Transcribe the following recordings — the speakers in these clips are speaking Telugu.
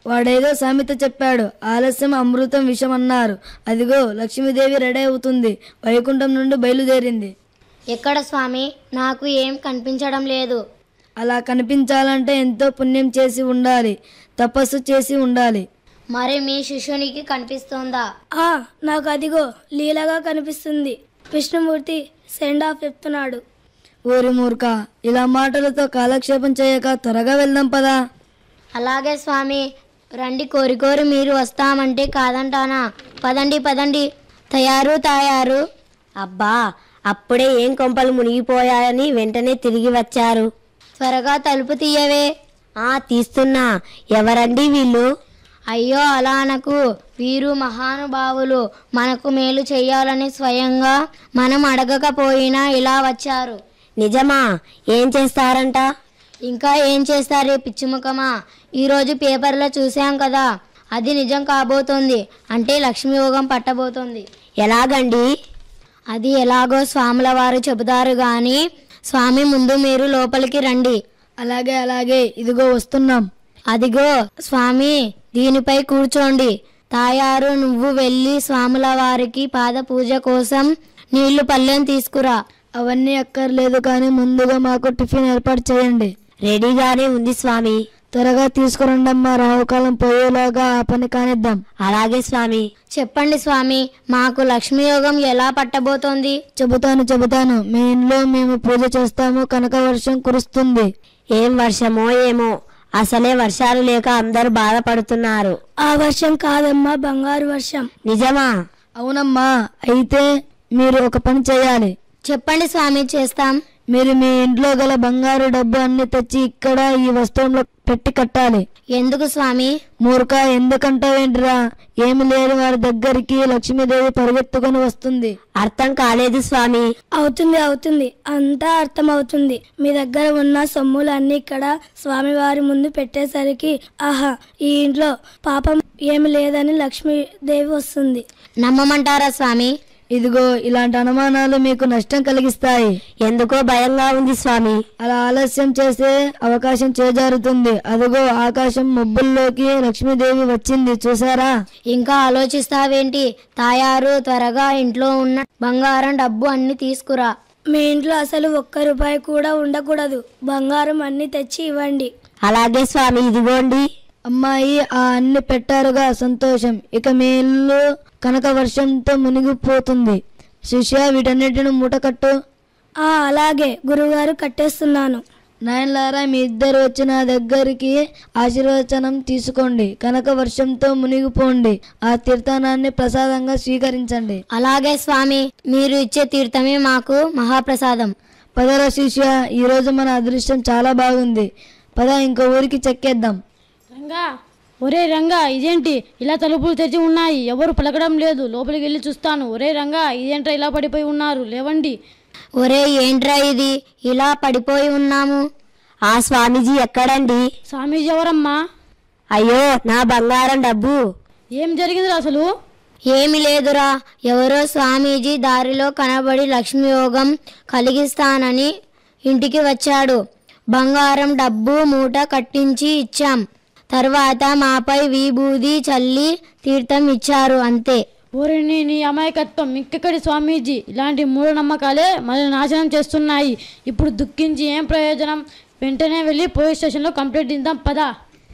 వాడేదో సామెత చెప్పాడు ఆలస్యం అమృతం విషం అన్నారు అదిగో లక్ష్మీదేవి రెడీ అవుతుంది వైకుంఠం నుండి బయలుదేరింది ఎక్కడ స్వామి నాకు ఏం కనిపించడం లేదు అలా కనిపించాలంటే ఎంతో పుణ్యం చేసి ఉండాలి తపస్సు చేసి ఉండాలి మరి మీ శిష్యునికి కనిపిస్తోందా ఆ నాకు అదిగో లీలగా కనిపిస్తుంది విష్ణుమూర్తి సెండ్ ఆఫ్ చెప్తున్నాడు ఓరి మూర్ఖ ఇలా మాటలతో కాలక్షేపం చేయక త్వరగా వెళ్దాం పదా అలాగే స్వామి రండి కోరి కోరి మీరు వస్తామంటే కాదంటానా పదండి పదండి తయారు తయారు అబ్బా అప్పుడే ఏం కొంపలు మునిగిపోయాయని వెంటనే తిరిగి వచ్చారు త్వరగా తలుపు తీయవే ఆ తీస్తున్నా ఎవరండి వీళ్ళు అయ్యో అలా అనకు వీరు మహానుభావులు మనకు మేలు చేయాలని స్వయంగా మనం అడగకపోయినా ఇలా వచ్చారు నిజమా ఏం చేస్తారంట ఇంకా ఏం చేస్తారే పిచ్చిముఖమా ఈరోజు పేపర్లో చూసాం కదా అది నిజం కాబోతోంది అంటే లక్ష్మీ యోగం పట్టబోతోంది ఎలాగండి అది ఎలాగో స్వాముల వారు చెబుతారు గాని స్వామి ముందు మీరు లోపలికి రండి అలాగే అలాగే ఇదిగో వస్తున్నాం అదిగో స్వామి దీనిపై కూర్చోండి తాయారు నువ్వు వెళ్ళి స్వాముల వారికి పాద పూజ కోసం నీళ్లు పళ్ళెం తీసుకురా అవన్నీ అక్కర్లేదు కానీ ముందుగా మాకు టిఫిన్ ఏర్పాటు చేయండి రెడీగానే ఉంది స్వామి త్వరగా తీసుకురండమ్మా రాహుకాలం పోయేలాగా ఆ పని కానిద్దాం అలాగే స్వామి చెప్పండి స్వామి మాకు లక్ష్మీ యోగం ఎలా పట్టబోతోంది చెబుతాను చెబుతాను మీ ఇంట్లో మేము పూజ చేస్తాము కనక వర్షం కురుస్తుంది ఏం వర్షమో ఏమో అసలే వర్షాలు లేక అందరూ బాధపడుతున్నారు ఆ వర్షం కాదమ్మా బంగారు వర్షం నిజమా అవునమ్మా అయితే మీరు ఒక పని చేయాలి చెప్పండి స్వామి చేస్తాం మీరు మీ ఇంట్లో గల బంగారు డబ్బు అన్ని తెచ్చి ఇక్కడ ఈ వస్త్రంలో పెట్టి కట్టాలి ఎందుకు స్వామి మూర్ఖ ఎందుకంటావేంటిరా ఏమి లేని వారి దగ్గరికి లక్ష్మీదేవి పరిగెత్తుకొని వస్తుంది అర్థం కాలేదు స్వామి అవుతుంది అవుతుంది అంతా అర్థమవుతుంది మీ దగ్గర ఉన్న సొమ్ములన్నీ ఇక్కడ స్వామివారి ముందు పెట్టేసరికి ఆహా ఈ ఇంట్లో పాపం ఏమి లేదని లక్ష్మీదేవి వస్తుంది నమ్మమంటారా స్వామి ఇదిగో ఇలాంటి అనుమానాలు మీకు నష్టం కలిగిస్తాయి ఎందుకో భయంగా ఉంది స్వామి అలా ఆలస్యం చేసే అవకాశం చేజారుతుంది అదిగో ఆకాశం మబ్బుల్లోకి లక్ష్మీదేవి వచ్చింది చూసారా ఇంకా ఆలోచిస్తావేంటి తాయారు త్వరగా ఇంట్లో ఉన్న బంగారం డబ్బు అన్ని తీసుకురా మీ ఇంట్లో అసలు ఒక్క రూపాయి కూడా ఉండకూడదు బంగారం అన్ని తెచ్చి ఇవ్వండి అలాగే స్వామి ఇదిగోండి అమ్మాయి ఆ అన్ని పెట్టారుగా సంతోషం ఇక మీ ఇల్లు కనక వర్షంతో మునిగిపోతుంది శిష్య వీటన్నిటిని మూటకట్టు ఆ అలాగే గురువుగారు కట్టేస్తున్నాను నాయనలారా మీ ఇద్దరు వచ్చి నా దగ్గరికి ఆశీర్వచనం తీసుకోండి కనక వర్షంతో మునిగిపోండి ఆ తీర్థానాన్ని ప్రసాదంగా స్వీకరించండి అలాగే స్వామి మీరు ఇచ్చే తీర్థమే మాకు మహాప్రసాదం పదర శిష్య ఈరోజు మన అదృష్టం చాలా బాగుంది పద ఇంకో ఊరికి చెక్కేద్దాం రంగా ఒరే రంగా ఇదేంటి ఇలా తలుపులు తెరిచి ఉన్నాయి ఎవరు పలకడం లేదు లోపలికి వెళ్ళి చూస్తాను ఒరే రంగా ఇదేంట్రా ఇలా పడిపోయి ఉన్నారు లేవండి ఒరే ఏంట్రా ఇది ఇలా పడిపోయి ఉన్నాము ఆ స్వామీజీ ఎక్కడండి స్వామీజీ ఎవరమ్మా అయ్యో నా బంగారం డబ్బు ఏం జరిగింది అసలు ఏమి లేదురా ఎవరో స్వామీజీ దారిలో కనబడి లక్ష్మీ యోగం కలిగిస్తానని ఇంటికి వచ్చాడు బంగారం డబ్బు మూట కట్టించి ఇచ్చాం తర్వాత మాపై విభూది చల్లి తీర్థం ఇచ్చారు అంతే ఓరిని నీ అమాయకత్వం ఇంకెక్కడి స్వామీజీ ఇలాంటి మూఢనమ్మకాలే మనల్ని నాశనం చేస్తున్నాయి ఇప్పుడు దుఃఖించి ఏం ప్రయోజనం వెంటనే వెళ్ళి పోలీస్ స్టేషన్లో కంప్లైంట్ ఇద్దాం పదా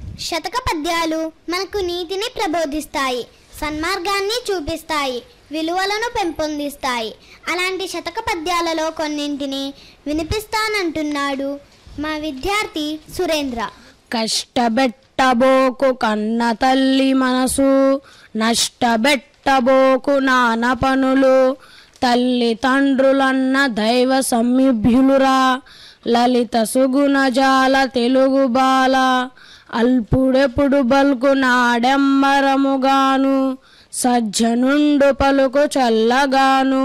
శతక పద్యాలు మనకు నీతిని ప్రబోధిస్తాయి సన్మార్గాన్ని చూపిస్తాయి విలువలను పెంపొందిస్తాయి అలాంటి శతక పద్యాలలో కొన్నింటిని వినిపిస్తానంటున్నాడు మా విద్యార్థి సురేంద్ర కష్టబెట్టబోకు కన్న తల్లి మనసు నష్టబెట్టబోకు నాన పనులు తల్లి తండ్రులన్న దైవ సమీభ్యులురా లలిత సుగుణజాల తెలుగు బాల అల్పుడెప్పుడు బల్కు నాడెమ్మరముగాను సజ్జనుండు పలుకు చల్లగాను